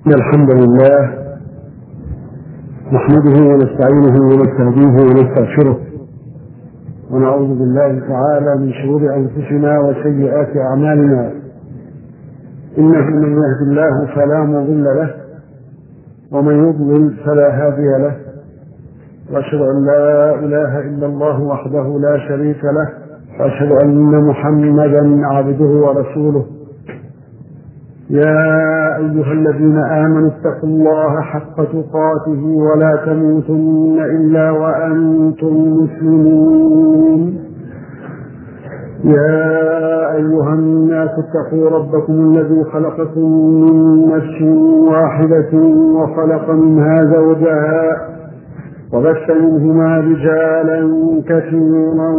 إن الحمد لله نحمده ونستعينه ونستهديه ونستغفره ونعوذ بالله تعالى من شرور أنفسنا وسيئات أعمالنا إنه من يهد الله فلا مضل له ومن يضلل فلا هادي له وأشهد أن لا إله إلا الله وحده لا شريك له وأشهد أن محمدا عبده ورسوله يا أيها الذين آمنوا اتقوا الله حق تقاته ولا تموتن إلا وأنتم مسلمون يا أيها الناس اتقوا ربكم الذي خلقكم من نفس واحدة وخلق منها زوجها وبث منهما رجالا كثيرا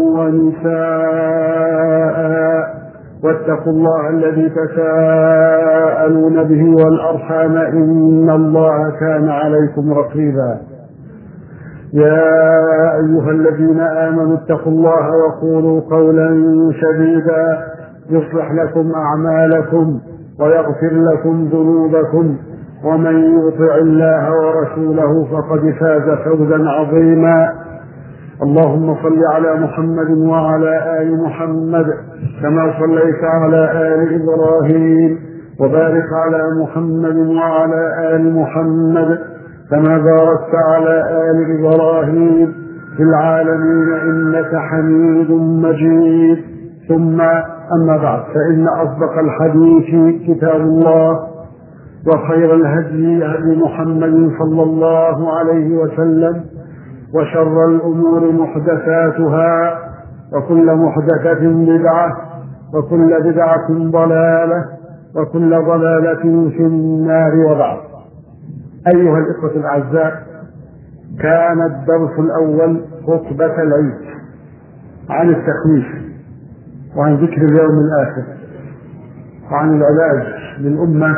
ونساء واتقوا الله الذي تساءلون به والأرحام إن الله كان عليكم رقيبا يا أيها الذين آمنوا اتقوا الله وقولوا قولا سديدا يصلح لكم أعمالكم ويغفر لكم ذنوبكم ومن يطع الله ورسوله فقد فاز فوزا عظيما اللهم صل على محمد وعلى ال محمد كما صليت على ال ابراهيم وبارك على محمد وعلى ال محمد كما باركت على ال ابراهيم في العالمين انك حميد مجيد ثم اما بعد فان اصدق الحديث كتاب الله وخير الهدي هدي محمد صلى الله عليه وسلم وشر الأمور محدثاتها وكل محدثة بدعة وكل بدعة ضلالة وكل ضلالة في النار وبعد أيها الإخوة الأعزاء كان الدرس الأول خطبة العيد عن التخويف وعن ذكر اليوم الآخر وعن العلاج للأمة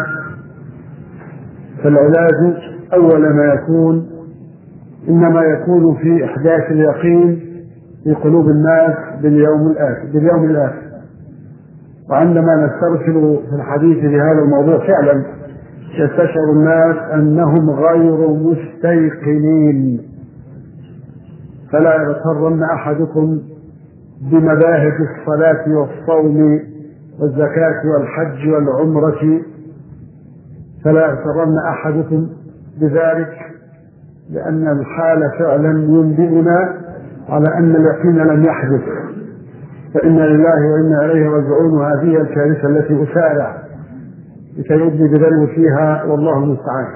فالعلاج أول ما يكون إنما يكون في إحداث اليقين في قلوب الناس باليوم الآخر باليوم الآخر وعندما نسترسل في الحديث بهذا الموضوع فعلا يستشعر الناس أنهم غير مستيقنين فلا يغترن أحدكم بمباهج الصلاة والصوم والزكاة والحج والعمرة فلا يغترن أحدكم بذلك لأن الحال فعلا ينبئنا على أن اليقين لم يحدث فإنا لله وإنا إليه راجعون وهذه الكارثة التي أسارع لكي يبدي بذنب فيها والله المستعان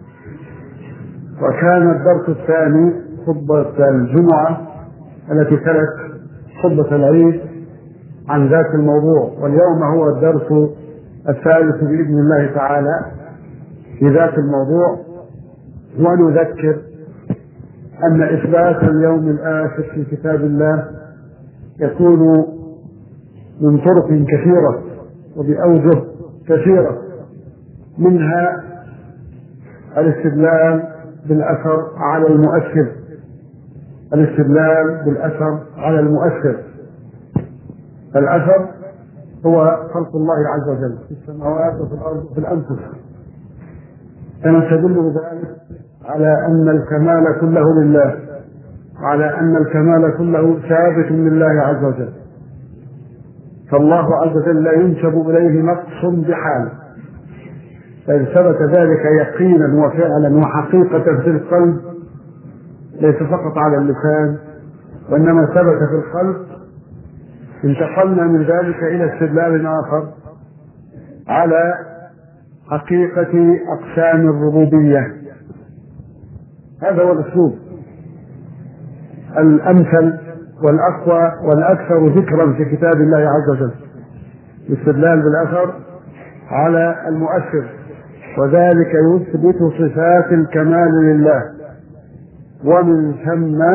وكان الدرس الثاني خطبة الجمعة التي تلت خطبة العيد عن ذات الموضوع واليوم هو الدرس الثالث بإذن الله تعالى في ذات الموضوع ونذكر أن إثبات اليوم الآخر في كتاب الله يكون من طرق كثيرة وبأوجه كثيرة منها الاستدلال بالأثر على المؤثر الاستدلال بالأثر على المؤثر الأثر هو خلق الله عز وجل في السماوات وفي الأرض وفي الأنفس فنستدل بذلك على أن الكمال كله لله وعلى أن الكمال كله ثابت لله عز وجل فالله عز وجل لا ينسب إليه نقص بحال فإن ثبت ذلك يقينا وفعلا وحقيقة في القلب ليس فقط على اللسان وإنما ثبت في القلب انتقلنا من ذلك إلى استدلال آخر على حقيقة أقسام الربوبية هذا هو الأسلوب الأمثل والأقوى والأكثر ذكرا في كتاب الله عز وجل الاستدلال بالأثر على المؤثر وذلك يثبت صفات الكمال لله ومن ثم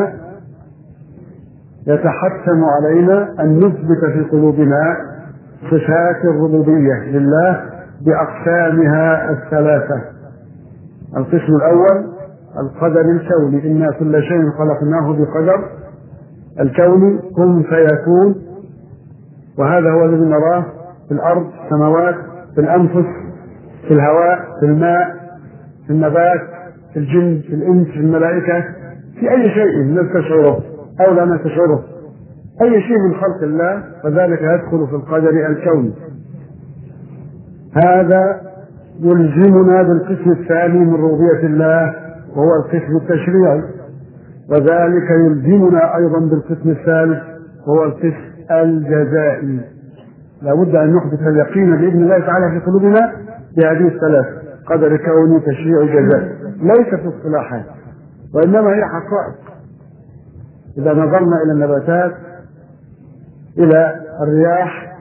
يتحتم علينا أن نثبت في قلوبنا صفات الربوبية لله بأقسامها الثلاثة القسم الأول القدر الكوني إنا كل شيء خلقناه بقدر الكوني كن فيكون وهذا هو الذي نراه في الأرض في السماوات في الأنفس في في الهواء في الماء في النبات في الجن في الانس في الملائكه في اي شيء نستشعره او لا نستشعره اي شيء من خلق الله فذلك يدخل في القدر الكوني هذا يلزمنا بالقسم الثاني من ربوبيه الله وهو القسم التشريعي وذلك يلزمنا ايضا بالقسم الثالث وهو القسم الجزائي لابد ان نحدث اليقين باذن الله تعالى في قلوبنا بهذه الثلاث قدر كوني تشريعي جزائي ليس في اصطلاحات وانما هي حقائق اذا نظرنا الى النباتات الى الرياح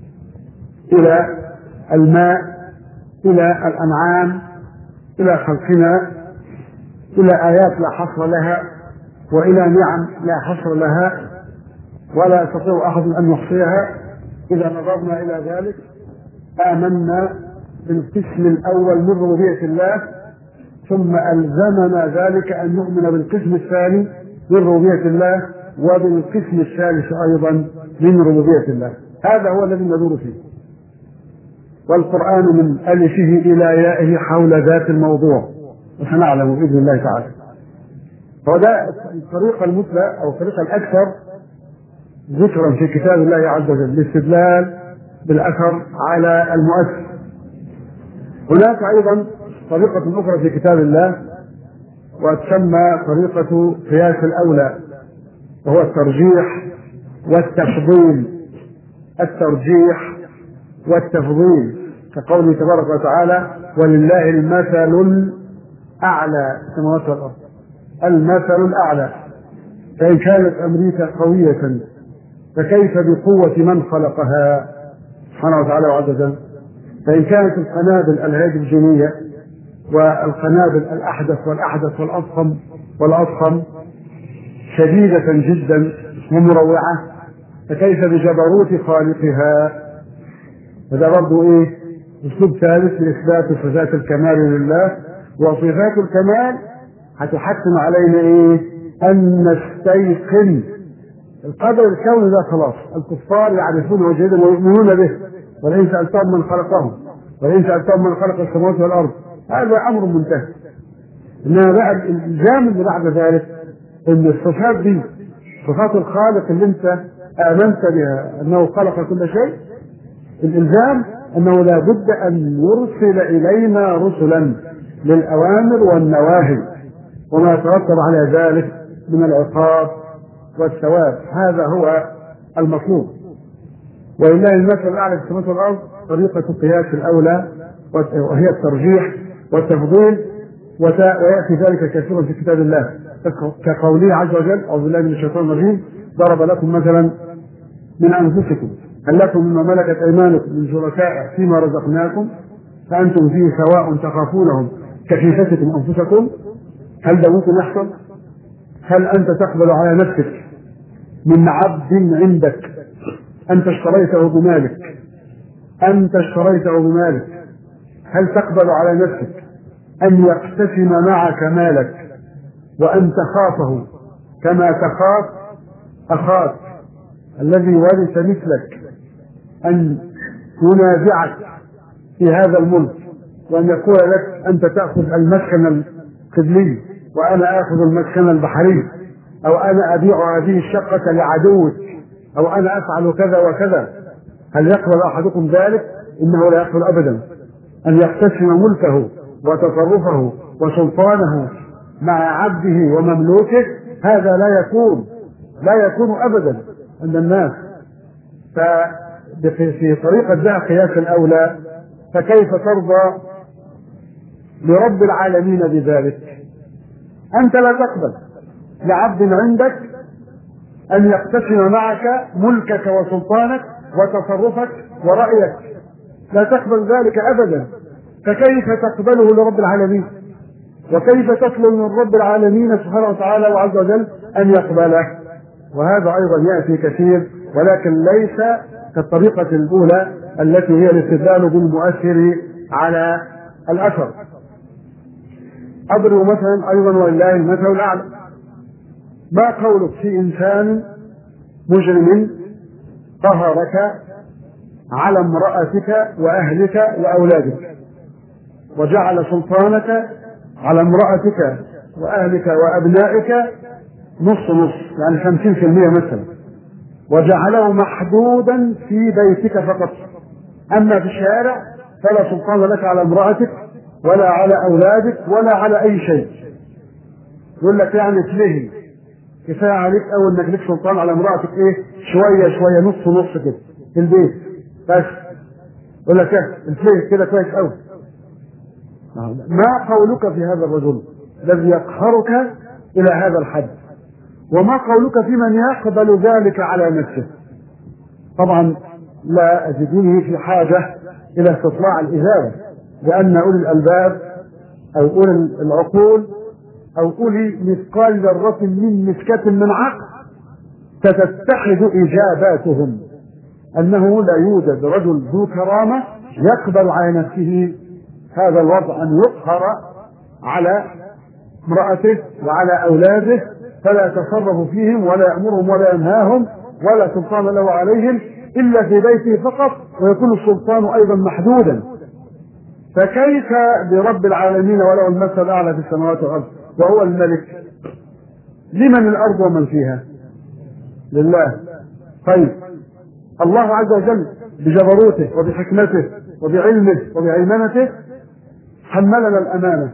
الى الماء الى الانعام الى خلقنا الى ايات لا حصر لها والى نعم لا حصر لها ولا يستطيع احد ان يحصيها اذا نظرنا الى ذلك امنا بالقسم الاول من ربوبيه الله ثم الزمنا ذلك ان نؤمن بالقسم الثاني من ربوبيه الله وبالقسم الثالث ايضا من ربوبيه الله هذا هو الذي ندور فيه والقران من الفه الى يائه حول ذات الموضوع وسنعلم باذن الله تعالى وده الطريقه المثلى او الطريقه الاكثر ذكرا في كتاب الله عز وجل الاستدلال بالاثر على المؤثر هناك ايضا طريقة أخرى في كتاب الله وتسمى طريقة قياس الأولى وهو الترجيح والتفضيل الترجيح والتفضيل كقوله تبارك وتعالى ولله المثل الأعلى السماوات والأرض المثل الأعلى فإن كانت أمريكا قوية فكيف بقوة من خلقها سبحانه وتعالى وعز وجل فإن كانت القنابل الهيدروجينية والقنابل الأحدث والأحدث والأضخم والأضخم شديدة جدا ومروعة فكيف بجبروت خالقها هذا برضه إيه أسلوب ثالث لإثبات صفات الكمال لله وصفات الكمال هتحتم علينا إيه أن نستيقن القدر الكوني ده خلاص الكفار يعرفونه جيدا ويؤمنون به ولئن سألتهم من خلقهم ولئن سألتهم من خلق السماوات والأرض هذا أمر منتهي إنما بقى الإلزام اللي بعد ذلك إن الصفات دي صفات الخالق اللي أنت آمنت بها أنه خلق كل شيء الإلزام أنه لا بد أن يرسل إلينا رسلا للأوامر والنواهي وما يترتب على ذلك من العقاب والثواب هذا هو المطلوب ولله المثل الاعلى في السماوات والارض طريقه قياس الاولى وهي الترجيح والتفضيل وياتي ذلك كثيرا في كتاب الله كقوله عز وجل اعوذ بالله من الشيطان الرجيم ضرب لكم مثلا من انفسكم هل لكم مما ملكت ايمانكم من شركاء فيما رزقناكم فانتم فيه سواء تخافونهم كخيفتكم انفسكم هل ده ممكن يحصل؟ هل انت تقبل على نفسك من عبد عندك انت اشتريته بمالك انت اشتريته بمالك هل تقبل على نفسك ان يقتسم معك مالك وان تخافه كما تخاف اخاك الذي ورث مثلك ان ينازعك في هذا الملك وان يقول لك انت تاخذ المسكن القبلي وانا اخذ المسكن البحري او انا ابيع هذه الشقه لعدوك او انا افعل كذا وكذا هل يقبل احدكم ذلك انه لا يقبل ابدا ان يقتسم ملكه وتصرفه وسلطانه مع عبده ومملوكه هذا لا يكون لا يكون ابدا عند الناس ففي طريقة ذا قياس الأولى فكيف ترضى لرب العالمين بذلك أنت لا تقبل لعبد عندك أن يقتسم معك ملكك وسلطانك وتصرفك ورأيك لا تقبل ذلك أبدا فكيف تقبله لرب العالمين وكيف تطلب من رب العالمين سبحانه وتعالى وعز وجل أن يقبله وهذا أيضا يأتي كثير ولكن ليس كالطريقة الأولى التي هي الاستدلال بالمؤثر على الأثر أضرب مثلا أيضا ولله المثل الأعلى ما قولك في إنسان مجرم قهرك على امرأتك وأهلك وأولادك وجعل سلطانك على امرأتك وأهلك وأبنائك نص نص يعني خمسين في المية مثلا وجعله محدودا في بيتك فقط أما في الشارع فلا سلطان لك على امرأتك ولا على أولادك ولا على أي شيء يقول لك يعني تلهي كفاية عليك أول إنك لك سلطان على امرأتك إيه شوية شوية نص نص كده في البيت بس يقول لك إيه تلهي كده كويس أوي ما قولك في هذا الرجل الذي يقهرك إلى هذا الحد وما قولك في من يقبل ذلك على نفسه طبعا لا أجدني في حاجة إلى استطلاع الإجابة لأن أولي الألباب أو أولي العقول أو أولي مثقال ذرة من مسكة من عقل ستتحد إجاباتهم أنه لا يوجد رجل ذو كرامة يقبل على نفسه هذا الوضع أن يقهر على امرأته وعلى أولاده فلا يتصرف فيهم ولا يأمرهم ولا ينهاهم ولا سلطان له عليهم إلا في بيته فقط ويكون السلطان أيضا محدودا فكيف برب العالمين وله المثل الأعلى في السماوات والأرض وهو الملك لمن الأرض ومن فيها لله طيب الله عز وجل بجبروته وبحكمته وبعلمه وبهيمنته حملنا الأمانة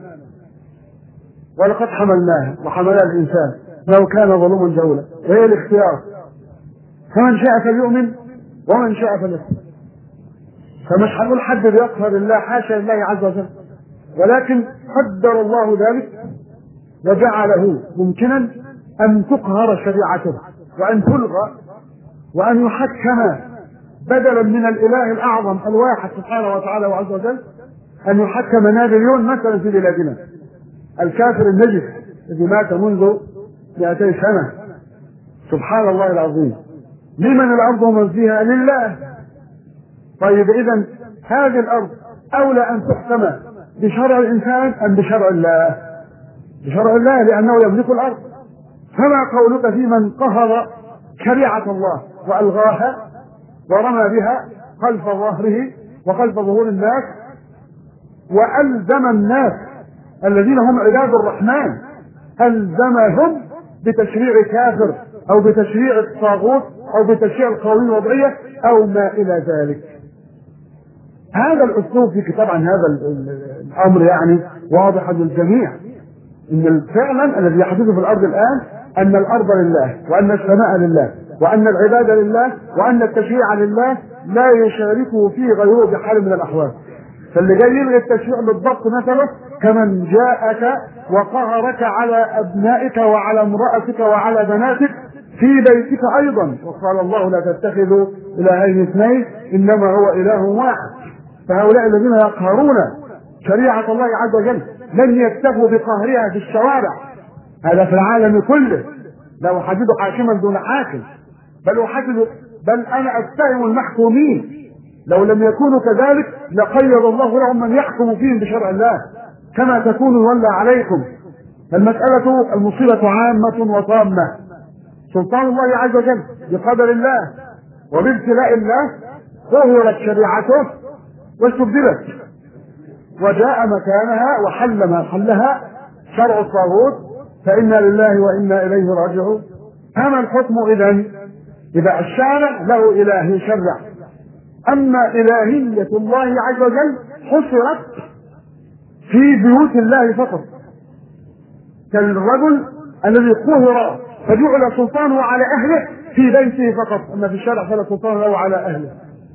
ولقد حملناها وحملها الإنسان لو كان ظلوما جولا وهي الاختيار فمن شاء فليؤمن ومن شاء فليكفر فمش هنقول حد بيقهر الله حاشا لله عز وجل ولكن قدر الله ذلك وجعله ممكنا ان تقهر شريعته وان تلغى وان يحكم بدلا من الاله الاعظم الواحد سبحانه وتعالى وعز وجل ان يحكم نابليون مثلا في بلادنا الكافر النجس الذي مات منذ 200 سنه سبحان الله العظيم لمن الارض ومن فيها لله طيب اذا هذه الارض اولى ان تحكم بشرع الانسان ام بشرع الله بشرع الله لانه يملك الارض فما قولك في من قهر شريعه الله والغاها ورمى بها خلف ظهره وخلف ظهور الناس والزم الناس الذين هم عباد الرحمن الزمهم بتشريع كافر او بتشريع الطاغوت او بتشريع القوانين الوضعيه او ما الى ذلك هذا الاسلوب في طبعا هذا الامر يعني واضح للجميع ان فعلا الذي يحدث في الارض الان ان الارض لله وان السماء لله وان العباده لله وان التشريع لله لا يشاركه فيه غيره بحال من الاحوال فاللي جاي يلغي التشريع بالضبط مثلا كمن جاءك وقهرك على ابنائك وعلى امرأتك وعلى بناتك في بيتك ايضا وقال الله لا تتخذوا الهين اثنين انما هو اله واحد فهؤلاء الذين يقهرون شريعة الله عز وجل لن يكتفوا بقهرها في الشوارع هذا في العالم كله لا أحدد حاكما دون حاكم بل أحدد بل أنا أتهم المحكومين لو لم يكونوا كذلك لقيض الله لهم من يحكم فيهم بشرع الله كما تكون يولى عليكم فالمسألة المصيبة عامة وطامة سلطان الله عز وجل بقدر الله وبابتلاء الله ظهرت شريعته واستبدلت وجاء مكانها وحل ما حلها شرع الطاغوت فإنا لله وإنا إليه راجعون أما الحكم إذا إذا الشارع له إله يشرع أما إلهية الله عز وجل حصرت في بيوت الله فقط كالرجل الذي قهر فجعل سلطانه على أهله في بيته فقط أما في الشارع فلا سلطان له على أهله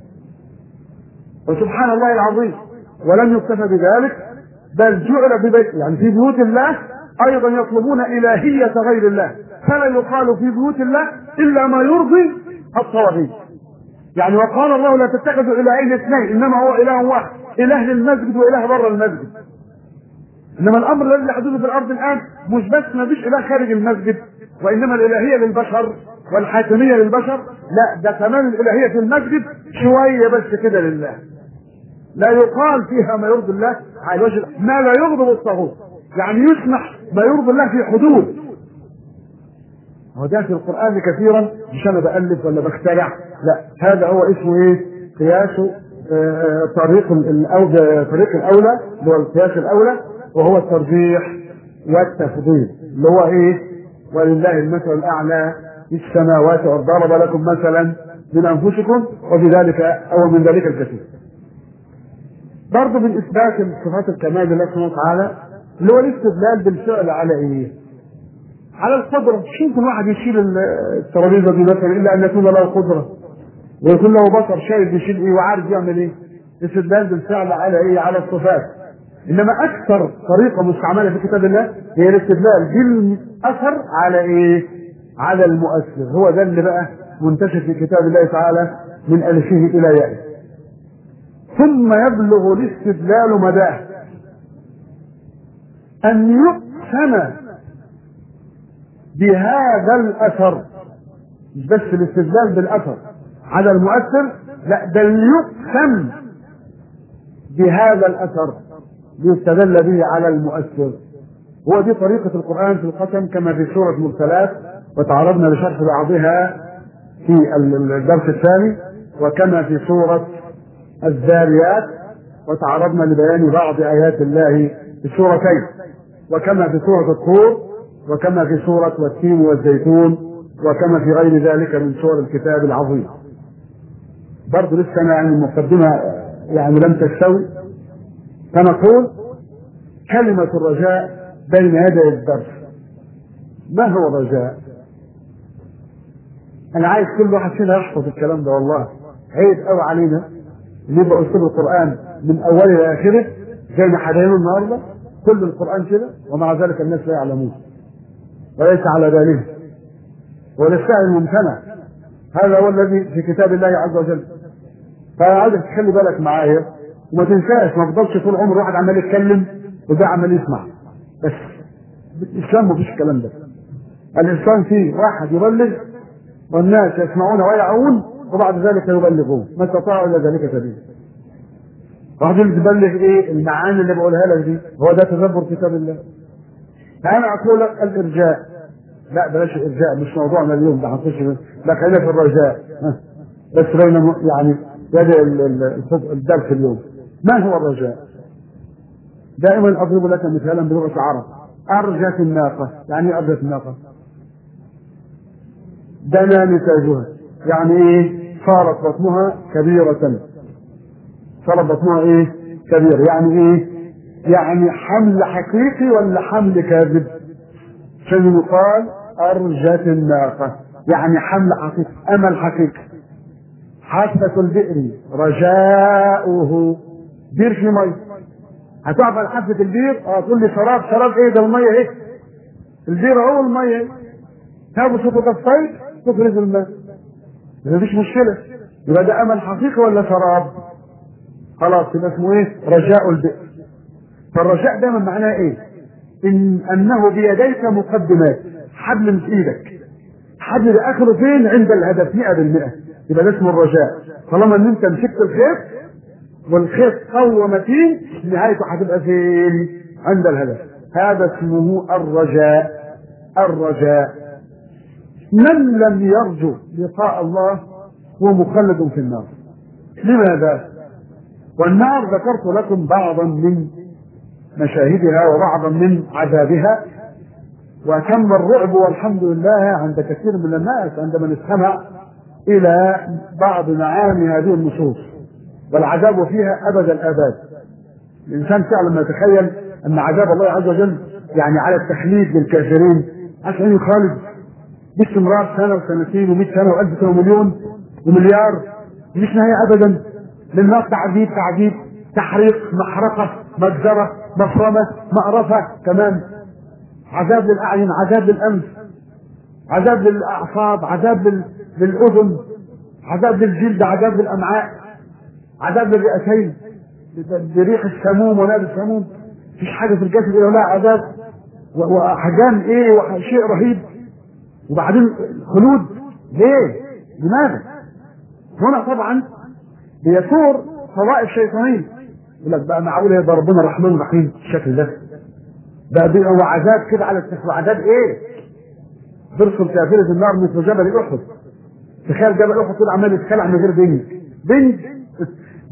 وسبحان الله العظيم ولم يكتفى بذلك بل جعل في بيت يعني في بيوت الله ايضا يطلبون الهيه غير الله فلا يقال في بيوت الله الا ما يرضي الطواغيت يعني وقال الله لا تتخذوا الهين اثنين انما هو اله واحد اله للمسجد واله بره المسجد انما الامر الذي يحدث في الارض الان مش بس ما فيش اله خارج المسجد وانما الالهيه للبشر والحاكميه للبشر لا ده كمان الالهيه في المسجد شويه بس كده لله لا يقال فيها ما يرضي الله على الوجه ما لا يغضب الطاغوت يعني يسمح ما يرضي الله في حدود هو ده في القران كثيرا مش انا بالف ولا بخترع لا هذا هو اسمه ايه قياس طريق الأولى طريق الأولى اللي هو القياس الأولى وهو الترجيح والتفضيل اللي هو إيه؟ ولله المثل الأعلى في السماوات وضرب لكم مثلا من أنفسكم وبذلك أو من ذلك الكثير. برضه من إثبات صفات الكمال لله سبحانه وتعالى اللي هو الاستدلال بالفعل على إيه؟ على القدرة مش يمكن واحد يشيل الترابيزة دي مثلا إلا أن يكون له قدرة ويكون له بصر شايف بيشيل إيه وعارف يعمل إيه استدلال بالفعل على إيه على الصفات إنما أكثر طريقة مستعملة في كتاب الله هي الاستدلال بالأثر على إيه؟ على المؤثر هو ده اللي بقى منتشر في كتاب الله تعالى من ألفه إلى يائه ثم يبلغ الاستدلال مداه أن يقسم بهذا الاثر مش بس الاستدلال بالاثر على المؤثر لا بل يقسم بهذا الاثر ليستدل به على المؤثر هو دي طريقة القرآن في القسم كما في سورة مرسلات وتعرضنا لشرح بعضها في الدرس الثاني وكما في سورة الذاريات وتعرضنا لبيان بعض آيات الله في السورتين وكما في سورة الطور وكما في سورة والتين والزيتون وكما في غير ذلك من سور الكتاب العظيم برضه لسه أنا يعني المقدمة يعني لم تستوي فنقول كلمة الرجاء بين يدي الدرس ما هو الرجاء؟ أنا عايز كل واحد فينا يحفظ الكلام ده والله عيب قوي علينا اللي يبقى أسلوب القرآن من أوله إلى آخره زي ما حدينا النهارده كل القرآن كده ومع ذلك الناس لا يعلمون وليس على بالهم وللسعي الممتنع هذا هو الذي في كتاب الله عز وجل فانا عايزك تخلي بالك معايا وما تنساش ما تفضلش طول عمر واحد عمال يتكلم وده عمال يسمع بس الاسلام مفيش الكلام ده الانسان فيه واحد يبلغ والناس يسمعون ويعون وبعد ذلك يبلغون ما استطاعوا الا ذلك سبيلا واحد تبلغ ايه المعاني اللي بقولها لك دي هو ده تدبر كتاب الله انا اقول لك الارجاء لا بلاش الارجاء مش موضوعنا اليوم ده هنخش لا خلينا في الرجاء بس بين يعني يد الدرس اليوم ما هو الرجاء؟ دائما اضرب لك مثالا بلغه العرب ارجت الناقه يعني ايه ارجت الناقه؟ دنا نتاجها يعني ايه؟ صارت بطنها كبيرة صارت بطنها ايه؟ كبير يعني ايه؟ يعني حمل حقيقي ولا حمل كاذب عشان يقال أرجت الناقة يعني حمل حقيقي أمل حقيقي حافة البئر رجاؤه بير في مية هتقف على حافة البير اه تقول لي شراب شراب ايه ده المية ايه البير اهو المية ايه تابوا شوفوا الصيد تفرز الماء مفيش مشكلة يبقى ده أمل حقيقي ولا شراب خلاص يبقى اسمه ايه رجاء البئر فالرجاء دايما معناه ايه؟ ان انه بيديك مقدمات حبل في ايدك حبل ده اخره فين؟ عند الهدف 100% يبقى ده اسمه الرجاء طالما ان انت مسكت الخيط والخيط قوي متين نهايته هتبقى فين؟ عند الهدف هذا اسمه الرجاء الرجاء من لم يرجو لقاء الله هو مخلد في النار لماذا؟ والنار ذكرت لكم بعضا من مشاهدها وبعضا من عذابها وكم الرعب والحمد لله عند كثير من الناس عندما نستمع الى بعض معاني هذه النصوص والعذاب فيها ابد الاباد الانسان فعلا ما يتخيل ان عذاب الله عز وجل يعني على التخليد للكافرين عشان يخالد باستمرار سنه وسنتين و100 سنه و1000 سنه ومليون ومليار مش نهايه ابدا للنار تعذيب تعذيب تحريق محرقه مجزره مفرمه مقرفه كمان عذاب للاعين عذاب للانف عذاب للاعصاب عذاب لل... للاذن عذاب للجلد عذاب للامعاء عذاب للرئتين بريح السموم ونادي السموم مفيش حاجه في الجسد الا لها عذاب واحجام ايه وشيء رهيب وبعدين خلود ليه؟ لماذا؟ هنا طبعا بيثور طوائف شيطانيه يقول لك بقى معقول يبقى ربنا رحمن رحيم بالشكل ده ده هو عذاب كده على التخوى عذاب ايه؟ برسل كافرة النار مثل جبل احد تخيل جبل احد كده عمال يتخلع من غير بنج بنج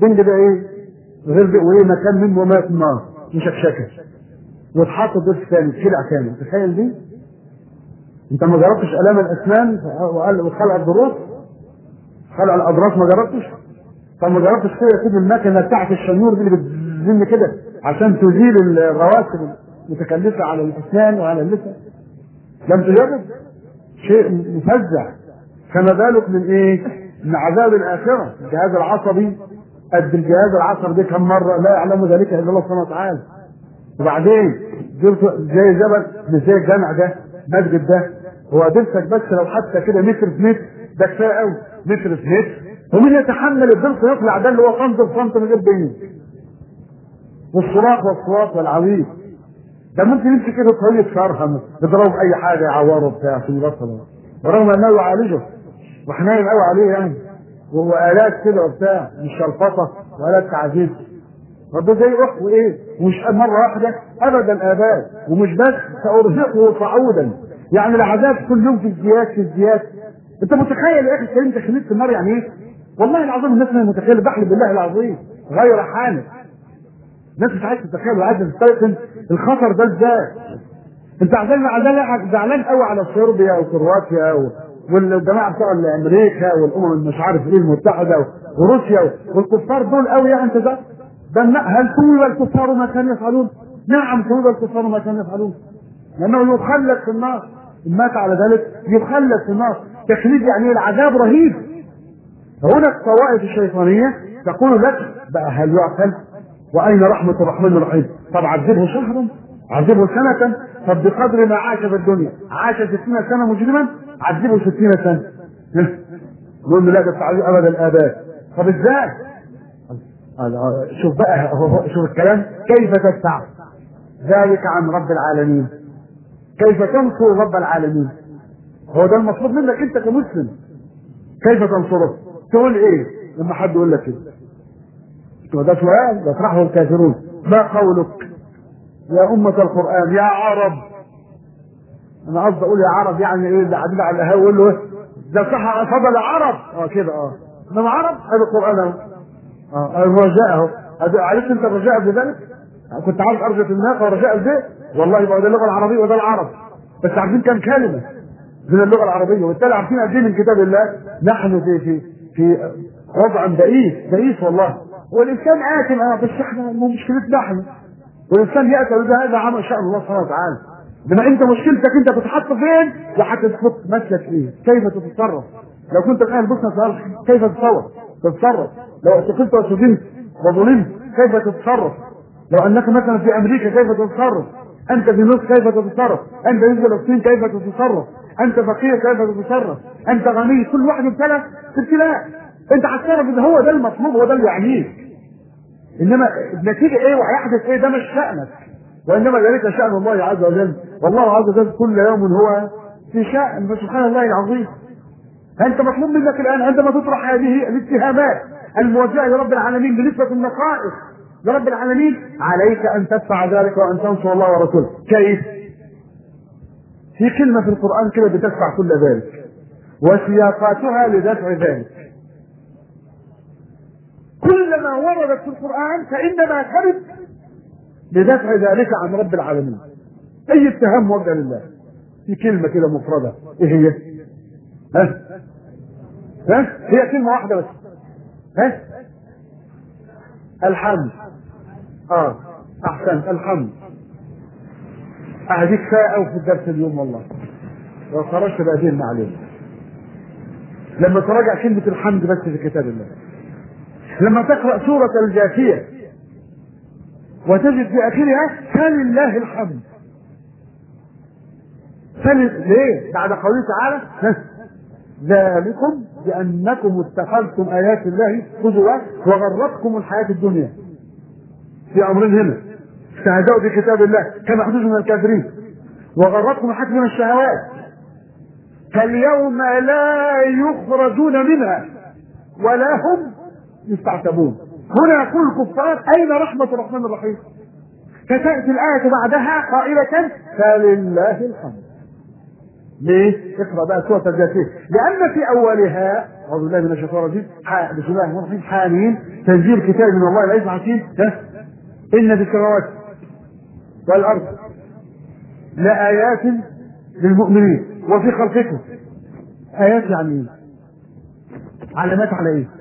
البنج ده ايه؟ غير ده وايه مكان منه مات نار مشكشكه واتحط ضيف ثاني تشيل ثاني تخيل دي؟ انت ما جربتش الام الاسنان وقال وخلع الضروس؟ خلع الاضراس ما جربتش؟ طب ما جربتش كده تجيب المكنه بتاعت الشنيور دي اللي بتزن كده عشان تزيل الرواسب المتكلفه على الاسنان وعلى اللسان؟ لم تجرب؟ شيء مفزع فما بالك من ايه؟ من عذاب الاخره الجهاز العصبي قد الجهاز العصبي ده كم مره لا يعلم ذلك الا الله سبحانه وتعالى وبعدين زي جبل مش زي الجامع ده مسجد ده هو درسك بس لو حتى كده متر في متر ده كفايه قوي متر في متر ومين يتحمل الضرس يطلع ده اللي هو سنتي في سنتي من غير بين والصراخ والصوات والعويل ده ممكن يمشي كده طريق شرها يضربه باي حاجه يعوره بتاع في البصره ورغم انه يعالجه وحنين قوي عليه يعني وهو الات كده وبتاع مش شلفطه والات تعذيب ربنا زي اخ وايه ومش مره واحده ابدا اباد ومش بس سارهقه صعودا يعني العذاب كل يوم في ازدياد في ازدياد انت متخيل يا اخي الكريم انت خليت في النار يعني ايه؟ والله العظيم الناس ما متخيله بحلف بالله العظيم غير حالك الناس مش عايز تتخيل وعايز تستيقن الخطر ده ازاي انت عزلنا عزلنا زعلان قوي على صربيا وكرواتيا و... والجماعه بتوع امريكا والامم مش عارف ايه المتحده وروسيا والكفار دول قوي يعني انت ده ده هل ثوب الكفار ما كانوا يفعلون؟ نعم ثوب الكفار ما كانوا يفعلون لانه يخلد في النار ان مات على ذلك يخلد في النار تخليد يعني العذاب رهيب هنا الطوائف الشيطانيه تقول لك بقى هل يعقل واين رحمه الرحمن الرحيم؟ طب عذبه شهرا عذبه سنة طب بقدر ما عاش في الدنيا عاش 60 سنة مجرما عذبه 60 سنة نقول له لا ده تعذيب ابد الاباء طب ازاي؟ شوف بقى شوف الكلام كيف تدفع ذلك عن رب العالمين كيف تنصر رب العالمين هو ده المطلوب منك انت كمسلم كيف تنصره تقول ايه لما حد يقول لك كده ده سؤال يطرحه الكافرون ما قولك يا أمة القرآن يا عرب أنا قصدي أقول يا عرب يعني إيه اللي قاعدين على القهوة يقول له إيه ده صح فضل عرب أه كده أه إنما عرب هذا القرآن أهو أه الرجاء أهو عرفت أنت الرجاء بذلك؟ كنت عارف أرجة الناقة ورجاء البيت والله يبقى ده اللغة العربية وده العرب بس عارفين كم كلمة من اللغة العربية وبالتالي عارفين قد إيه من كتاب الله نحن في في في وضع بئيس بئيس والله والإنسان آثم أه بس إحنا مشكلتنا إحنا والانسان ياتي ويقول هذا عمل شان الله سبحانه وتعالى بما انت مشكلتك انت بتتحط فين وهتثبت مسلك ايه كيف تتصرف لو كنت الان بصنا سؤال كيف تتصرف تتصرف لو اعتقلت وسجنت وظلمت كيف تتصرف لو انك مثلا في امريكا كيف تتصرف انت في مصر كيف تتصرف انت في فلسطين كيف تتصرف انت فقير كيف تتصرف انت غني كل واحد ابتلى في ابتلاء انت هتصرف ان هو ده المطلوب هو ده اللي يعنيك انما النتيجه ايه وهيحدث ايه ده مش شانك وانما ذلك شان الله عز وجل والله عز وجل كل يوم هو في شان فسبحان الله العظيم فانت مطلوب منك الان عندما تطرح هذه الاتهامات الموجهه لرب العالمين بنسبه النقائص لرب العالمين عليك ان تدفع ذلك وان تنصر الله ورسوله كيف؟ في كلمه في القران كده بتدفع كل ذلك وسياقاتها لدفع ذلك كلما وردت في القرآن فإنما ترد لدفع ذلك عن رب العالمين أي اتهام موجه لله في كلمة كده مفردة إيه هي؟ ها؟ ها؟ هي كلمة واحدة بس ها؟ الحمد اه احسن الحمد اهديك كفايه في الدرس اليوم والله لو خرجت بهذه المعلومه لما تراجع كلمه الحمد بس في كتاب الله لما تقرأ سورة الجاثية وتجد في آخرها فلله الحمد فل ليه؟ بعد قوله تعالى ذلكم بأنكم اتخذتم آيات الله هزوا وغرتكم الحياة الدنيا في أمرين هنا استهزأوا بكتاب الله كما حدث من الكافرين وغرتكم الحياة من الشهوات فاليوم لا يخرجون منها ولا هم يستعتبون هنا يقول الكفار اين رحمه الرحمن الرحيم فتاتي الايه بعدها قائله فلله الحمد ليه؟ اقرا بقى سوره الجاثيه لان في اولها اعوذ بالله من الشيطان الرجيم بسم الله الرحمن الرحيم حامين تنزيل كتاب من الله العزيز الحكيم ان في السماوات والارض لآيات للمؤمنين وفي خلقكم آيات يعني ايه؟ علامات على ايه؟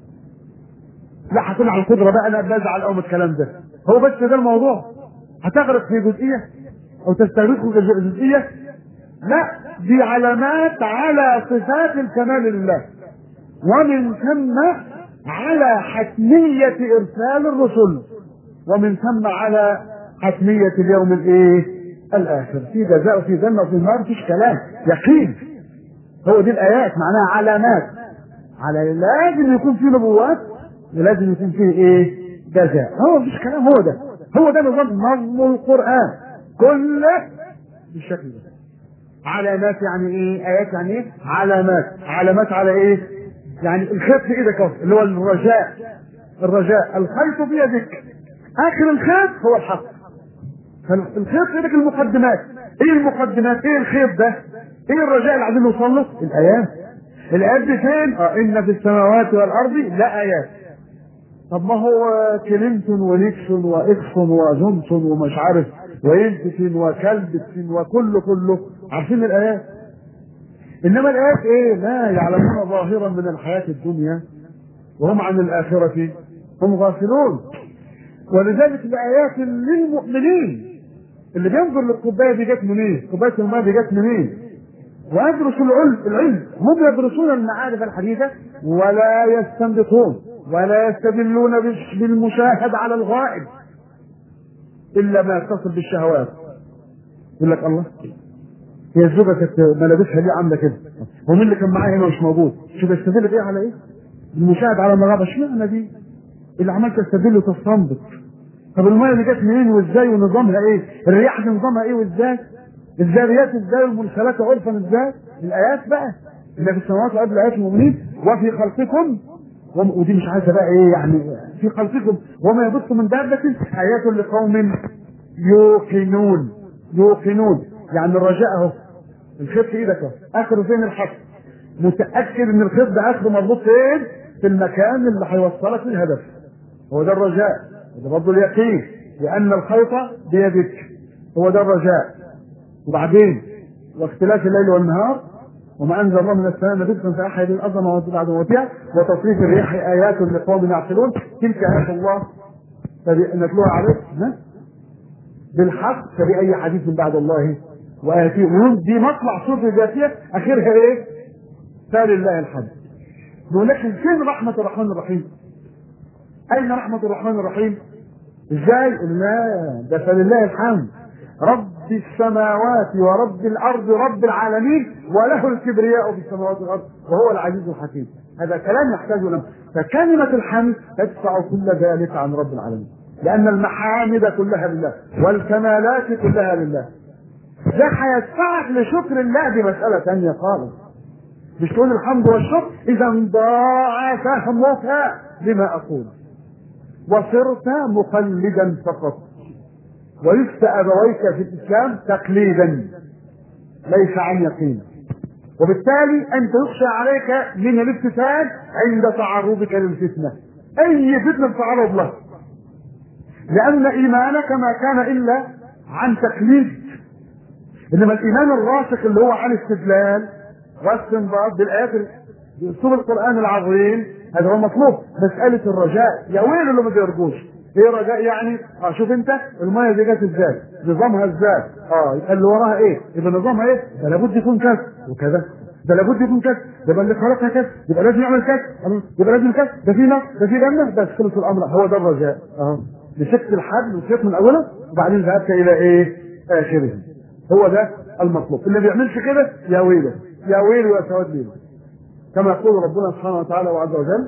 لا هتقول على القدرة بقى انا بزعل قوي من الكلام ده هو بس ده الموضوع هتغرق في جزئية او تستغرقه جزئية لا دي علامات على صفات الكمال لله ومن ثم على حتمية ارسال الرسل ومن ثم على حتمية اليوم الايه الاخر في جزاء وفي جنة وفي نار مفيش كلام يقين هو دي الايات معناها علامات على لازم يكون فيه نبوات ولازم يكون فيه ايه جزاء هو مفيش كلام هو ده هو ده نظام نظم القرآن كله بالشكل ده علامات يعني ايه ايات يعني ايه علامات علامات على ايه يعني الخيط في ايدك اهو اللي هو الرجاء الرجاء الخيط بيدك اخر الخيط هو الحق فالخيط في ايدك المقدمات ايه المقدمات ايه الخيط ده ايه الرجاء اللي عايزين نوصل له الايات الايات دي فين اه ان في السماوات والارض لا ايات طب ما هو كلينتون ونيكسون واكسون وجونسون ومش عارف ويلتسن وكلبسن وكله كله عارفين الايات انما الايات ايه لا يعلمون ظاهرا من الحياه الدنيا وهم عن الاخره هم غافلون ولذلك الايات للمؤمنين اللي بينظر للكوبايه دي جت منين؟ كوبايه الماء دي جت منين؟ ويدرس العلم العلم هم يدرسون المعارف الحديثه ولا يستنبطون ولا يستدلون بالمشاهد على الغائب الا ما يتصل بالشهوات يقول لك الله هي الزوجه كانت ملابسها ليه عامله كده ومين اللي كان معاها هنا مش موجود شوف يستدل بايه على ايه؟ المشاهد على المغابه اشمعنى دي؟ اللي عمال تستدل وتستنبط طب الميه اللي جت منين وازاي ونظامها ايه؟ الرياح دي نظامها ايه وازاي؟ الذاريات ازاي والمرسلات عرفا ازاي؟ الايات بقى اللي في السماوات والارض الايات المؤمنين وفي خلقكم ودي مش عايزه بقى ايه يعني في خلقكم وما يبث من دابة آيات لقوم يوقنون يوقنون يعني الرجاء اهو الخيط في ايدك اهو اخره فين الحق متاكد ان الخيط ده اخره مربوط فين في المكان اللي هيوصلك للهدف هو ده الرجاء وده برضه اليقين لان الخيط بيدك هو ده الرجاء وبعدين واختلاف الليل والنهار وما انزل الله من السماء رزقا فاحيا به الارض بعد موتها وتصريف الرياح ايات لقوم يعقلون تلك ايات الله نتلوها عليك بالحق فبأي حديث بعد الله وآتيه دي مطلع صوت الجاثية آخرها إيه؟ فلله الحمد. نقول لك فين رحمة الرحمن الرحيم؟ أين رحمة الرحمن الرحيم؟ إزاي؟ لا ده فلله الحمد. رب السماوات ورب الارض رب العالمين وله الكبرياء في السماوات والارض وهو العزيز الحكيم هذا كلام يحتاج له فكلمة الحمد تدفع كل ذلك عن رب العالمين لأن المحامد كلها لله والكمالات كلها لله ده هيدفعك لشكر الله دي مسألة ثانية خالص مش تقول الحمد والشكر إذا ضاع فهمك لما أقول وصرت مقلدا فقط ويفتى أبويك في الإسلام تقليدا ليس عن يقين وبالتالي أنت يخشى عليك من الابتسام عند تعرضك للفتنة أي فتنة تعرض له لأن إيمانك ما كان إلا عن تقليد إنما الإيمان الراسخ اللي هو عن استدلال واستنباط بالآيات بأسلوب القرآن العظيم هذا هو المطلوب مسألة الرجاء يا ويل اللي ما بيرجوش ايه رجاء يعني اه شوف انت الميه دي جت ازاي نظامها ازاي اه يبقى اللي وراها ايه يبقى نظامها ايه ده لابد يكون كذا وكذا ده لابد يكون كذا ده اللي خلقها كذا يبقى لازم يعمل كذا يبقى لازم كذا ده في نار ده في جنه بس خلص الامر هو ده الرجاء اهو مسكت الحبل وشيط من اوله وبعدين ذهبت الى ايه اخره هو ده المطلوب اللي بيعملش كده يا ويله يا ويله يا سواد ليله كما يقول ربنا سبحانه وتعالى وعز وجل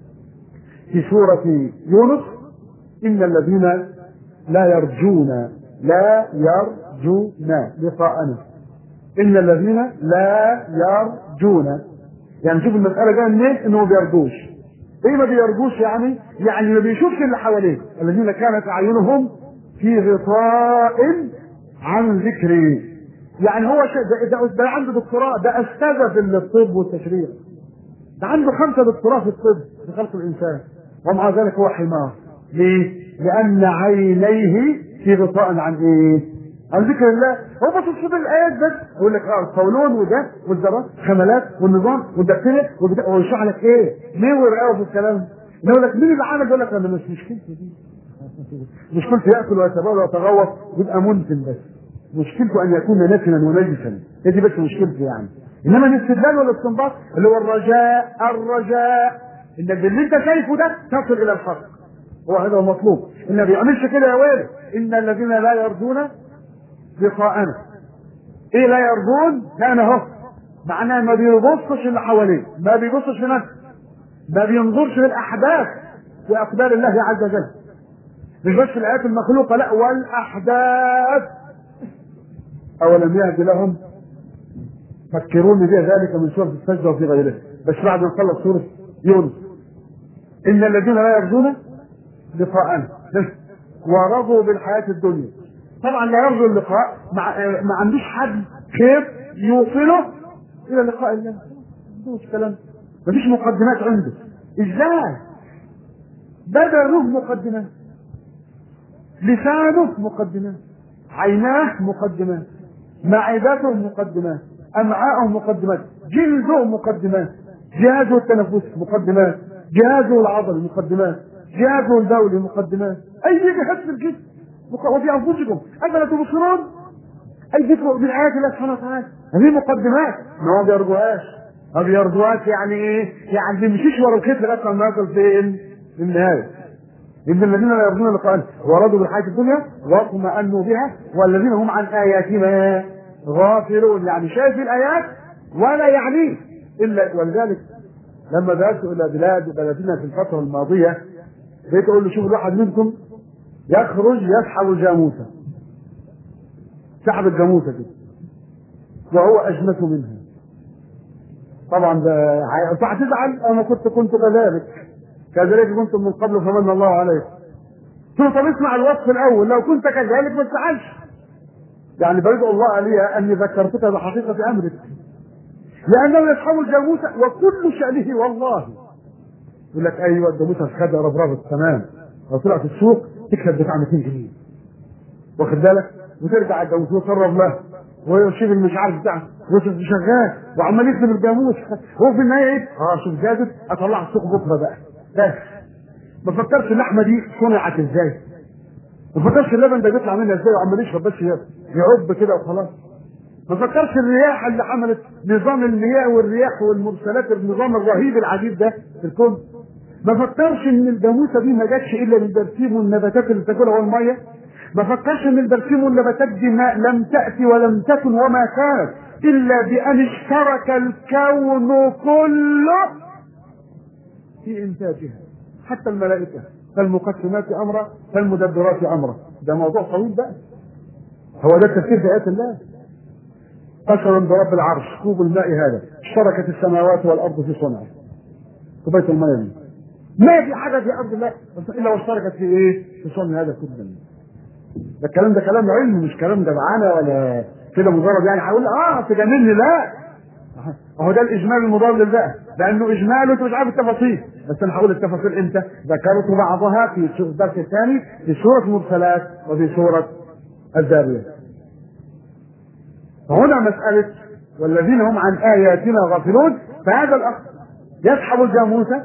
في سورة يونس إن الذين لا يرجون لا يرجون لقاءنا إن الذين لا يرجون يعني شوف المسألة جاية منين إنه ما بيرجوش إيه ما بيرجوش يعني؟ يعني ما بيشوفش اللي حواليه الذين كانت أعينهم في غطاء عن ذكري يعني هو شيء ده, ده, ده عنده دكتوراه ده استاذ في الطب والتشريع ده عنده خمسه دكتوراه في الطب في خلق الانسان ومع ذلك هو حمار ليه؟ لان عينيه في غطاء عن ايه؟ عن ذكر الله هو بس في الايات بس يقول لك اه القولون وده والذرات خملات والنظام والبكتيريا ويشرح لك ايه؟ ليه ورقه في الكلام يقول لك مين اللي عمل يقول لك انا مش مشكلتي دي مشكلته ياكل ويتبول ويتغوط ويبقى منتن بس مشكلته ان يكون نتنا ونجسا هي دي بس مشكلته يعني انما الاستدلال والاستنباط اللي هو الرجاء الرجاء انك باللي انت شايفه ده تصل الى الحق هو هذا المطلوب ان ما بيعملش كده يا ويلي ان الذين لا يرجون لقاءنا ايه لا يرجون كان اهو معناه ما بيبصش اللي حواليه ما بيبصش في نفسه ما بينظرش للاحداث واقدار الله عز وجل مش بس الايات المخلوقه لا والاحداث اولم يهد لهم فكروني بها ذلك من سوره السجده وفي غيرها بس بعد ما نخلص سوره يونس ان الذين لا يرجون لقاءنا ورضوا بالحياه الدنيا طبعا لا يرجو اللقاء مع ما عندوش حد خير يوصله الى لقاء الله ما عندوش كلام مفيش مقدمات عنده ازاي بدنه مقدمات لسانه مقدمات عيناه مقدمات معدته مقدمات امعاءه مقدمات جلده مقدمات جهازه التنفسي مقدمات جهازه العضلي مقدمات جهازه البولي مقدمات اي جهاز في الجسم وفي انفسكم افلا تبصرون اي ذكر من ايات الله سبحانه وتعالى هذه مقدمات ما هو بيرجوهاش ما بيرجوهاش يعني ايه؟ يعني بيمشيش ورا الخيط لغايه ما يصل فين؟ النهايه إن الذين لا يرجون لقاءنا ورضوا بالحياة الدنيا واطمأنوا بها والذين هم عن آياتنا غافلون يعني شايف الآيات ولا يعنيه إلا ولذلك لما ذهبت إلى بلاد بلدنا في الفترة الماضية بقيت أقول له شوف الواحد منكم يخرج يسحب الجاموسة سحب الجاموسة كده وهو أجمس منها طبعا ده هتزعل أنا كنت كنت كذلك كذلك كنتم من قبل فمن الله عليكم ثم طب اسمع الوصف الاول لو كنت كذلك ما تزعلش يعني بريد الله علي اني ذكرتك بحقيقه امرك لانه يصحب الجاموسه وكل شانه والله يقول لك ايوه الجاموسه خدها ربربت تمام لو طلعت السوق تكسب بتاع 200 جنيه واخد بالك وترجع الجاموسه وتقرب لها ويشيل مش عارف بتاعه شغال وعمال يكسب الجاموس هو في النهايه ايه؟ اه شوف زادت اطلع السوق بكره بقى بس ما فكرش اللحمه دي صنعت ازاي ما فكرش اللبن ده بيطلع منها ازاي وعمال يشرب بس يعب كده وخلاص ما فكرش الرياح اللي عملت نظام المياه والرياح والمرسلات النظام الرهيب العجيب ده في الكون ما فكرش ان الجاموسه دي ما جاتش الا من برسيم والنباتات اللي بتاكلها والميه ما فكرش ان البرسيم والنباتات دي ما لم تاتي ولم تكن وما كانت الا بان اشترك الكون كله في انتاجها حتى الملائكه فالمقسمات امرا فالمدبرات امرا ده موضوع طويل بقى هو ده التفسير في ايات الله قسما برب العرش كوب الماء هذا اشتركت السماوات والارض في صنعه كوبايه الماء دي ما في حاجه في ارض الله الا واشتركت في ايه؟ في صنع هذا كوب الماء ده الكلام ده كلام علمي مش كلام ده معانا ولا كده مجرد يعني هقول اه تجاملني لا اهو ده الاجمال المضاد بقى لانه اجمال وانت مش عارف التفاصيل بس انا هقول التفاصيل امتى ذكرت بعضها في الدرس الثاني في سوره المرسلات وفي سوره الذاريات فهنا مساله والذين هم عن اياتنا غافلون فهذا الاخ يسحب الجاموسه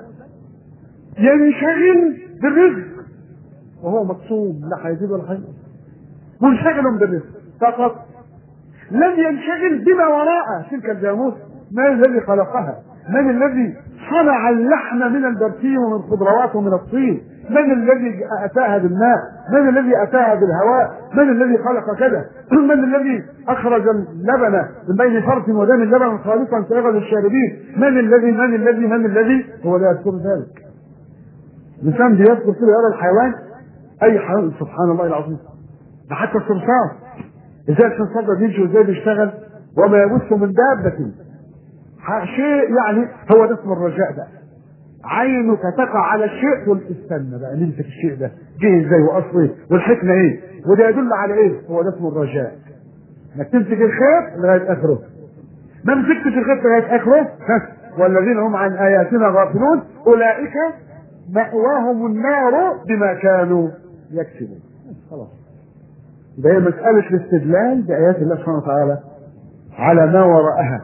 ينشغل بالرزق وهو مقسوم لا هيزيد ولا هينقص منشغل بالرزق فقط لم ينشغل بما وراء تلك الجاموسه من الذي خلقها من الذي صنع اللحم من البرسيم ومن الخضروات ومن الطين من الذي اتاها بالماء من الذي اتاها بالهواء من الذي خلق كذا من الذي اخرج اللبن من بين فرث ودم اللبن خالصا سائغا للشاربين من الذي من الذي من الذي هو لا يذكر ذلك الانسان بيذكر كده يرى الحيوان اي حيوان سبحان الله العظيم ده حتى الصرصار ازاي الصرصار ده بيمشي وازاي بيشتغل وما يبث من دابه شيء يعني هو ده اسم الرجاء بقى عينك تقع على الشيء تقول استنى بقى نمسك الشيء ده جه ازاي واصله ايه والحكمه ايه وده يدل على ايه هو ده اسم الرجاء انك تمسك الخيط لغايه اخره ما مسكتش الخيط لغايه اخره بس والذين هم عن اياتنا غافلون اولئك مأواهم النار بما كانوا يكسبون خلاص ده هي مسألة الاستدلال بآيات الله سبحانه وتعالى على ما وراءها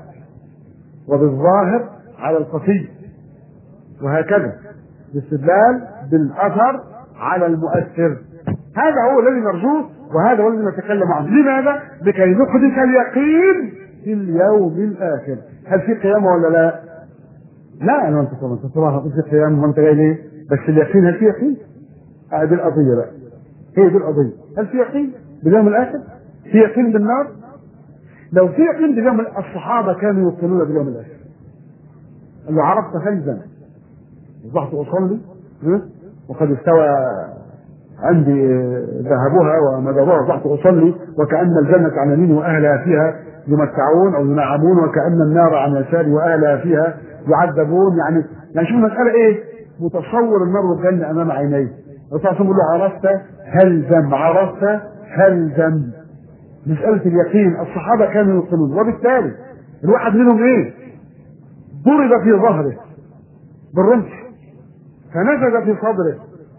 وبالظاهر على الخفي وهكذا الاستدلال بالأثر على المؤثر هذا هو الذي نرجوه وهذا هو الذي نتكلم عنه لماذا؟ لكي نحدث اليقين في اليوم الآخر هل في قيامة ولا لا؟ لا أنا أنت طبعا تراها في قيامة وأنت جاي ليه؟ بس اليقين هل في يقين؟ هذه القضية بقى هي دي القضية هل في يقين باليوم الآخر؟ في يقين بالنار؟ لو في يقين باليوم الصحابة كانوا يوقنون باليوم الآخر قال له عرفت فلزم أصبحت أصلي وقد استوى عندي ذهبها ومدروها أصبحت أصلي وكأن الجنة عن يميني وأهلها فيها يمتعون أو ينعمون وكأن النار عن يساري وأهلها فيها يعذبون يعني يعني شوف المسألة إيه؟ متصور النار والجنة أمام عينيه الرسول يقول له عرفت هل ذنب عرفت هل ذنب مسألة اليقين الصحابة كانوا يوقنون وبالتالي الواحد منهم إيه؟ ضرب في ظهره بالرمح فنزل في صدره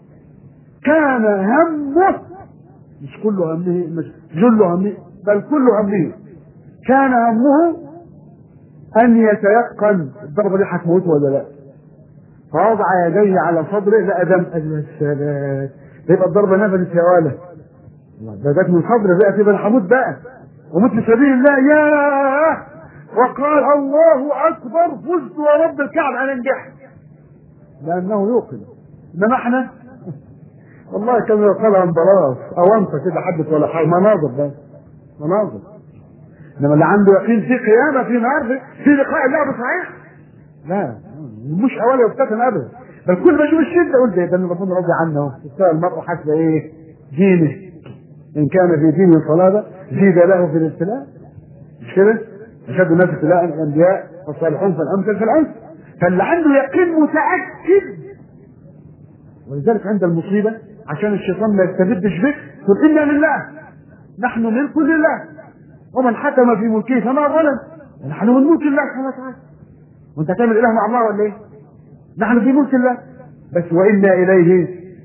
كان همه مش كل همه مش جل همه بل كل همه كان همه ان يتيقن الضربه دي هتموت ولا لا فوضع يديه على صدره لقى دم قال يا سلام يبقى الضربه نفذت يا ولد ده جت من صدره بقى تبقى هموت بقى وموت في سبيل الله ياه وقال الله اكبر فزت ورب الكعب انا نجحت لانه يوقن انما احنا والله كان يقال بلاص او انت كده حدث ولا حاجه مناظر بس مناظر انما اللي عنده يقين في قيامه في نار في, في لقاء الله صحيح لا مش اولي وابتسم ابدا بل كل ما اشوف الشده اقول ده ده ربنا راضي عنه تستاهل المرء حسب ايه؟ دينه ان كان في دينه صلابه زيد له في الابتلاء مش كده؟ اشد الناس ابتلاء الانبياء والصالحون فالامثل فالامثل فاللي عنده يقين متاكد ولذلك عند المصيبه عشان الشيطان ما يستبدش بك تقول انا لله نحن ملك لله ومن حكم في ملكه فما ظلم نحن من ملك الله سبحانه وتعالى وانت تعمل اله مع الله ولا ايه؟ نحن في ملك الله بس وانا اليه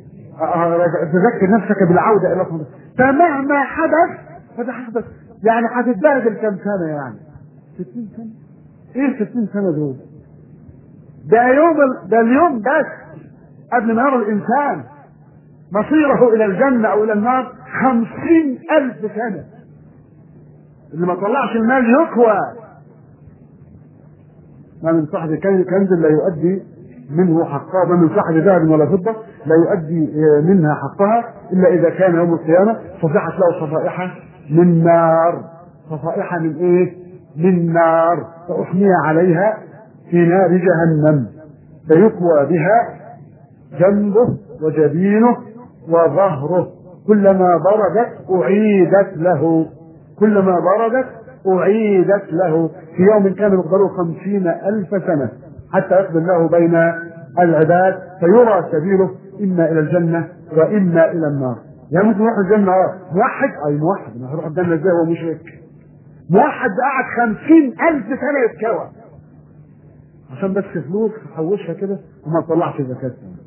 تذكر نفسك بالعوده الى الله فمهما حدث فده حدث يعني هتتبهدل كم سنه يعني 60 سنه ايه 60 سنه دول؟ ده يوم ده اليوم بس قبل ما يرى الانسان مصيره الى الجنه او الى النار خمسين الف سنه اللي ما طلعش المال يقوى ما من صاحب كنز لا يؤدي منه حقها وما من صاحب ذهب ولا فضه لا يؤدي منها حقها الا اذا كان يوم القيامه صفحت له صفائح من نار صفائح من ايه؟ من نار فاحمي عليها في نار جهنم فيكوى بها جنبه وجبينه وظهره كلما بردت أعيدت له كلما بردت أعيدت له في يوم كان مقداره خمسين ألف سنة حتى يقضي الله بين العباد فيرى سبيله إما إلى الجنة وإما إلى النار يعني ممكن يروح الجنة موحد أي موحد ما هيروح الجنة إزاي هو مشرك موحد قعد خمسين ألف سنة يتكوى عشان بس فلوس تحوشها كده وما تطلعش زكاتها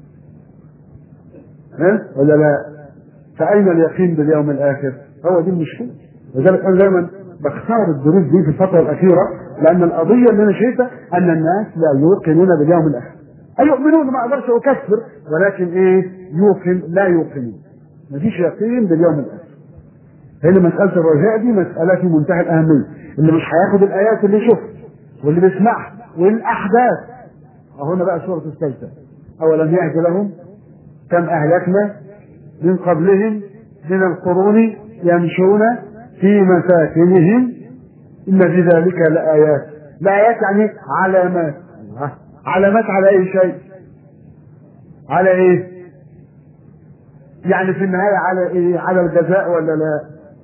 ها ولا لا فأين اليقين باليوم الآخر هو دي المشكلة لذلك أنا دايما بختار الدروس دي في الفترة الأخيرة لأن القضية اللي أنا شايفها أن الناس لا يوقنون باليوم الآخر أي يؤمنون ما أقدرش أكفر ولكن إيه يوقن لا يوقنون مفيش يقين باليوم الآخر هنا مسألة الرجاء دي مسألة في منتهى الأهمية اللي مش هياخد الآيات اللي يشوفها واللي بيسمعها والأحداث هنا بقى سورة السجدة أولم يهد لهم كم أهلكنا من قبلهم من القرون يمشون في مساكنهم إن في ذلك لآيات لآيات يعني علامات علامات على أي شيء على إيه يعني في النهاية على إيه على الجزاء ولا لا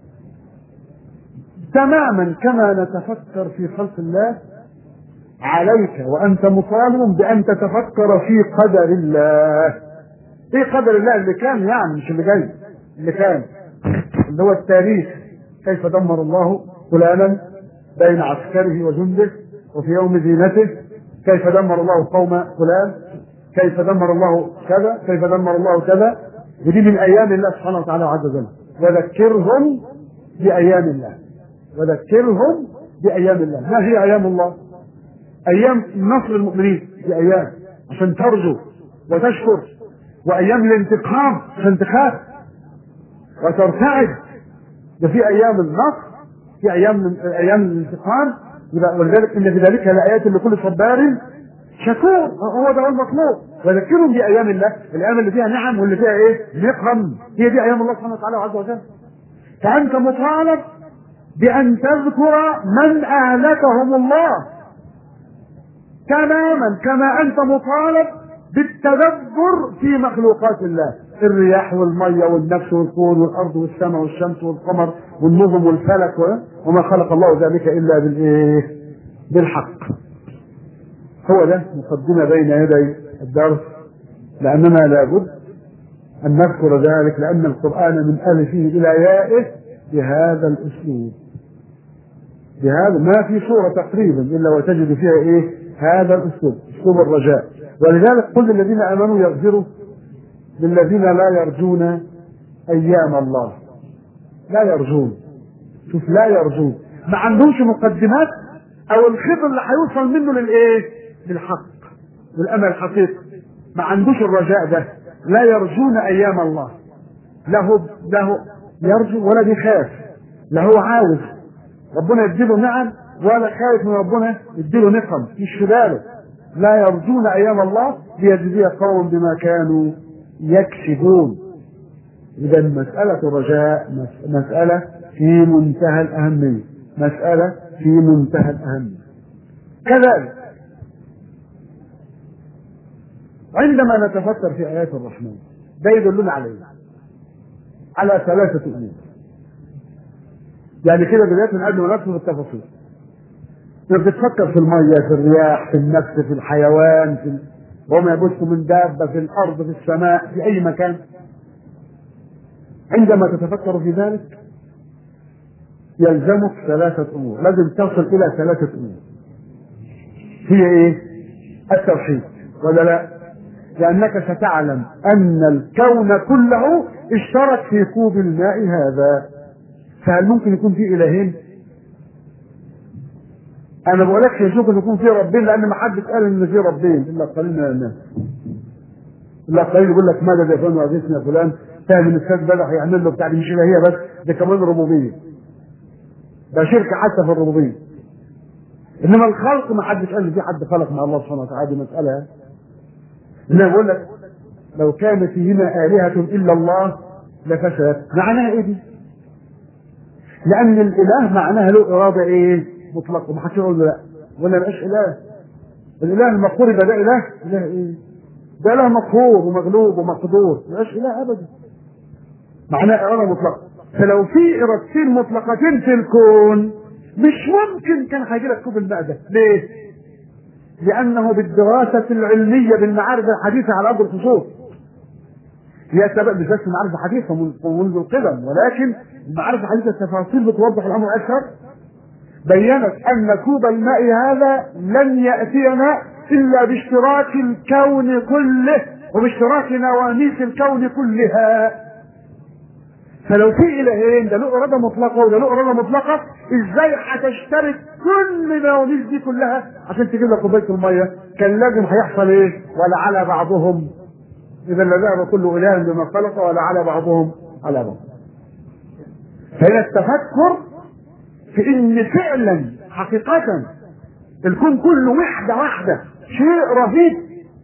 تماما كما نتفكر في خلق الله عليك وأنت مطالب بأن تتفكر في قدر الله ايه قدر الله اللي كان يعني مش اللي جاي اللي كان اللي هو التاريخ كيف دمر الله فلانا بين عسكره وجنده وفي يوم زينته كيف دمر الله قوم فلان كيف دمر الله كذا كيف دمر الله كذا ودي من ايام الله سبحانه وتعالى عز وجل وذكرهم بايام الله وذكرهم بايام الله ما هي ايام الله ايام نصر المؤمنين في ايام عشان ترجو وتشكر وايام الانتقام عشان تخاف وترتعد ده في ايام النصر في ايام ايام الانتقام ولذلك ان في ذلك لايات لكل صبار شكور هو ده المطلوب وذكرهم بايام الله الايام اللي فيها نعم واللي فيها ايه نقم هي دي ايام الله سبحانه وتعالى عز وجل فانت مطالب بان تذكر من اهلكهم الله تماما كما انت مطالب بالتدبر في مخلوقات الله الرياح والمية والنفس والكون والأرض والسماء والشمس والقمر والنظم والفلك وما خلق الله ذلك إلا بالإيه؟ بالحق هو ده مقدمة بين يدي الدرس لأننا لابد أن نذكر ذلك لأن القرآن من ألفه إلى يائه بهذا الأسلوب بهذا ما في سورة تقريبا إلا وتجد فيها إيه هذا الأسلوب أسلوب الرجاء ولذلك كل الذين آمنوا يغفروا للذين لا يرجون أيام الله لا يرجون شوف لا يرجون ما عندهمش مقدمات أو الخطر اللي هيوصل منه للإيه؟ للحق للأمل الحقيقي ما عندوش الرجاء ده لا يرجون أيام الله له له يرجو ولا بيخاف لا هو عاوز ربنا يديله نعم ولا خايف من ربنا يديله نقم مش في باله لا يرجون ايام الله ليجزي قوم بما كانوا يكسبون اذا مساله الرجاء مساله في منتهى الاهميه مساله في منتهى الاهميه كذلك عندما نتفكر في ايات الرحمن ده يدلنا على ايه؟ على ثلاثه امور يعني كده بدايه من قبل ما ندخل في التفاصيل انت بتفكر في الميه في الرياح في النفس في الحيوان في وما يبث من دابه في الارض في السماء في اي مكان عندما تتفكر في ذلك يلزمك ثلاثة أمور لازم تصل إلى ثلاثة أمور هي إيه؟ التوحيد ولا لا؟ لأنك ستعلم أن الكون كله اشترك في كوب الماء هذا فهل ممكن يكون في إلهين؟ انا ما بقولكش يشوف ان يكون في ربين لان ما حدش قال ان في ربين الا قليل من الناس الا قليل يقول لك ماذا يا فلان وعزيزنا يا فلان فاهم ان الاستاذ بدأ هيعمل له بتاع دي مش الهيه بس ده كمان ربوبيه ده شركه حتى في الربوبيه انما الخلق ما حدش قال ان في حد خلق مع الله سبحانه وتعالى دي مساله انما بقول لك لو كان فيهما آلهة إلا الله لفسدت معناها إيه دي؟ لأن الإله معناها له إرادة إيه؟ مطلق وما حدش يقول له لا ولا بقاش اله الاله المقهور يبقى ده اله اله ايه ده اله مقهور ومغلوب ومقدور ما بقاش اله ابدا معناه اراده مطلقه فلو في ارادتين مطلقتين في الكون مش ممكن كان هيجي لك كوب الماء ده ليه؟ لانه بالدراسه العلميه بالمعارف الحديثه على ارض الخصوص هي سبب مش بس المعارف الحديثه منذ القدم ولكن المعارف الحديثه التفاصيل بتوضح الامر اكثر بينت ان كوب الماء هذا لن ياتينا الا باشتراك الكون كله وباشتراك نواميس الكون كلها فلو في الهين ده له اراده مطلقه وده له اراده مطلقه ازاي هتشترك كل النواميس دي كلها عشان تجيب لك كوبايه الميه كان لازم هيحصل ايه ولا على بعضهم اذا لذهب كل اله بما خلق ولا على بعضهم على بعض فهنا التفكر في ان فعلا حقيقة الكون كله وحدة واحدة شيء رهيب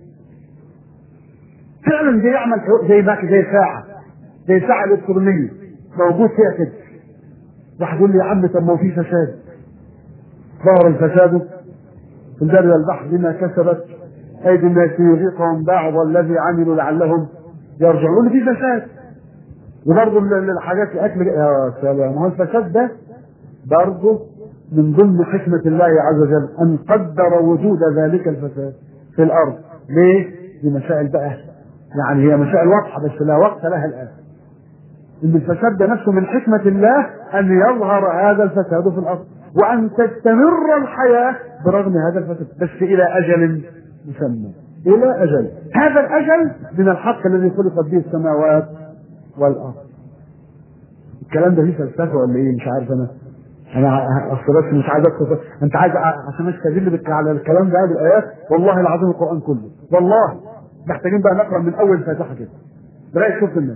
فعلا بيعمل زي باك زي ساعة زي ساعة الإلكترونية موجود فيها كده واحد يقول لي يا عم طب ما هو في فساد ظهر الفساد في البر والبحر بما كسبت أيدي الناس ليذيقهم بعض الذي عملوا لعلهم يرجعون في فساد وبرضه الحاجات الاكل يا سلام هو الفساد ده برضه من ضمن حكمة الله عز وجل أن قدر وجود ذلك الفساد في الأرض ليه؟ دي مسائل بقى يعني هي مسائل واضحة بس لا وقت لها الآن ان الفساد ده نفسه من حكمه الله ان يظهر هذا الفساد في الارض وان تستمر الحياه برغم هذا الفساد بس الى اجل مسمى الى اجل هذا الاجل من الحق الذي خلقت به السماوات والارض الكلام ده فيه فلسفه ولا ايه مش عارف انا انا اصل بس مش عايز ادخل انت عايز عشان استدل بك على الكلام ده بالايات والله العظيم القران كله والله محتاجين بقى نقرا من اول الفاتحه كده بلاقي شوف الناس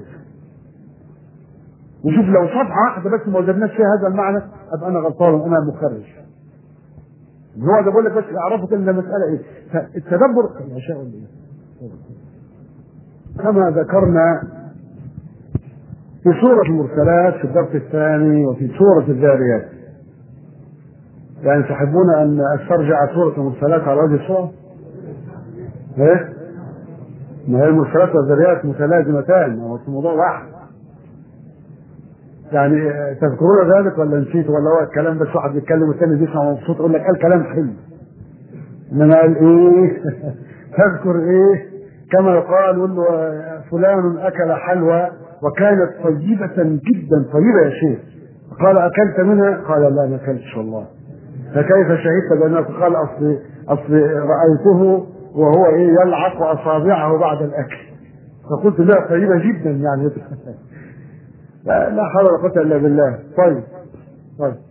وشوف لو صفحه واحده بس ما وجدناش فيها هذا المعنى ابقى انا غلطان وانا مخرج هو ده بقول لك بس اعرفوا كده المساله ايه فالتدبر ما شاء الله كما ذكرنا في سورة المرسلات في الدرس الثاني وفي سورة الذاريات يعني تحبون أن أسترجع سورة المرسلات على وجه الصورة؟ إيه؟ ما هي المرسلات والذريات متلازمتان هو في موضوع واحد يعني تذكرون ذلك ولا نسيت ولا هو الكلام بس واحد بيتكلم والثاني بيسمع مبسوط يقول لك قال كلام حلو انما قال ايه تذكر ايه كما يقال يقول له فلان اكل حلوى وكانت طيبة جدا طيبة يا شيخ قال اكلت منها قال لا ما اكلتش والله فكيف شهدت بانه قال اصل اصل رايته وهو ايه يلعق اصابعه بعد الاكل فقلت لا طيبه جدا يعني لا لا حول ولا قوه الا بالله طيب طيب